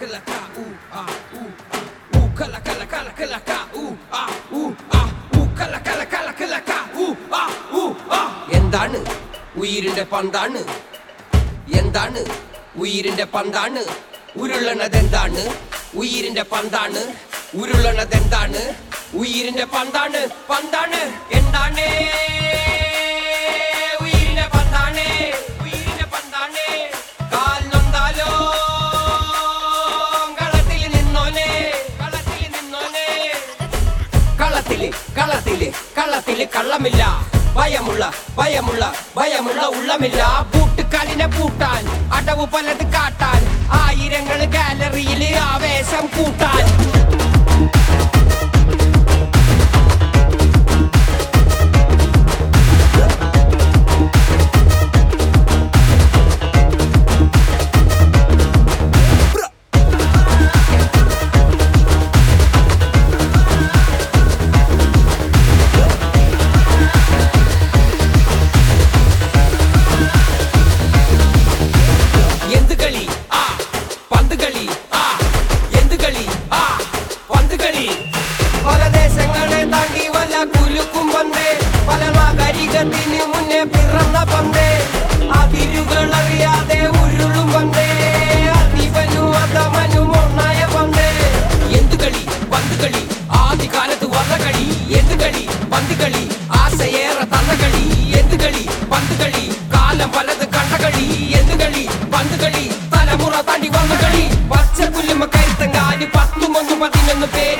kala ka ooh ah ooh ah ooh kala kala kala kala ka ooh ah ooh ah ooh kala kala kala kala ka ooh ah ooh ah എന്താണ് ഉയിരിന്റെ പന്താണ് എന്താണ് ഉയിരിന്റെ പന്താണ് ഉരുളണത് എന്താണ് ഉയിരിന്റെ പന്താണ് ഉരുളണത് എന്താണ് ഉയിരിന്റെ പന്താണ് പന്താണ് എന്താണ് ഉയിരിന്റെ പന്താണ് ഉയിരിന്റെ പന്താണ് കാൽ നൊന്താലോ കളത്തിൽ നിന്നോനെ കളത്തിൽ നിന്നോനെ കളത്തില് കളത്തില് കളത്തില് കള്ളമില്ല ഭയമുള്ള ഭയമുള്ള ഭയമുള്ള ഉള്ളമില്ല പൂട്ടുകാലിനെ പൂട്ടാൻ അടവ് പലത് കാട്ടാൻ ആയിരങ്ങള് ഗാലറിയില് ആവേശം കൂട്ടാൻ എന്ത് കളി ആ പന്ത് കളി ആ എന്ത് കളി ആ പന്ത് കളി പല ദേശങ്ങളെ താണ്ടി വല്ല കുലുക്കും പന്തേ പല നാഗരികത്തിന് മുന്നേ പിറന്ന പന്തേ അതിരുകൾ അറിയാതെ ഉരുളും പന്തേ അതിവനും അതവനും ഒന്നായ പന്തേ എന്ത് കളി പന്ത് കളി ആദ്യകാലത്ത് വന്ന കളി എന്ത് കളി പന്ത് കളി ആശയേറെ തന്ന കളി എന്ത് കളി പന്ത് കളി കാലം പലത് കണ്ട കളി എന്ത് കളി പന്ത് കളി തലമുറ താണ്ടി വന്ന കളി പച്ച പുല്ലുമ കരുത്തങ്കാല് പത്തുമൊന്ന് പതിനൊന്ന് പേര്